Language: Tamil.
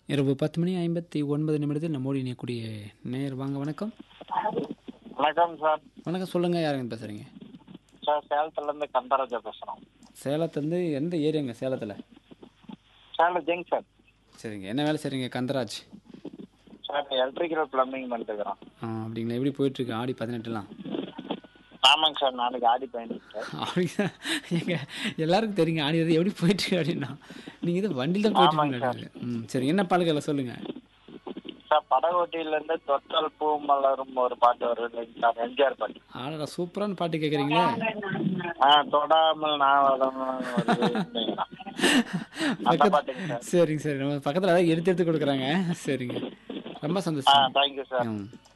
இரவு பத்து மணி ஐம்பத்தி ஒன்பது நிமிடத்தில் நம்மோடு இணையக்கூடிய நேர் வாங்க வணக்கம் வணக்கம் சார் வணக்கம் சொல்லுங்கள் யாருங்க பேசுகிறீங்க சார் சேலத்துலேருந்து கந்தராஜா பேசுகிறோம் சேலத்துலேருந்து எந்த ஏரியாங்க சேலத்தில் சேலம் ஜங்ஷன் சரிங்க என்ன வேலை செய்கிறீங்க கந்தராஜ் சார் எலக்ட்ரிக்கல் பிளம்பிங் பண்ணிட்டுக்கிறோம் ஆ அப்படிங்களா எப்படி போயிட்டுருக்கு ஆடி பதினெட்டுலாம் ஆமாங்க சார் நாளைக்கு ஆடி பயணிச்சு அப்படிங்க எங்க எல்லாருக்கும் தெரியுங்க ஆடி அது எப்படி போயிட்டுருக்கு அப்படின்னா நீங்கள் இது வண்டியில் தான் போயிட்டு ஆமாங்க இருக்கீங்க ம் சரி என்ன பாடல்களை சொல்லுங்கள் சார் படகோட்டியிலேருந்து தொட்டல் பூ மலரும் ஒரு பாட்டு வருது இல்லைங்க சார் எம்ஜிஆர் பாட்டு ஆடா சூப்பரான பாட்டு கேட்குறீங்களே ஆ தொடாமல் நான் வரணும் வருது இல்லைங்களா? அந்த பக்கத்து பாட்டுங்க சார் சரிங்க சரி நம்ம பக்கத்தில் அதான் எடுத்து எடுத்து கொடுக்குறாங்க சரிங்க ரொம்ப ஆ சந்தோஷம் தேங்க்யூ சார் ம்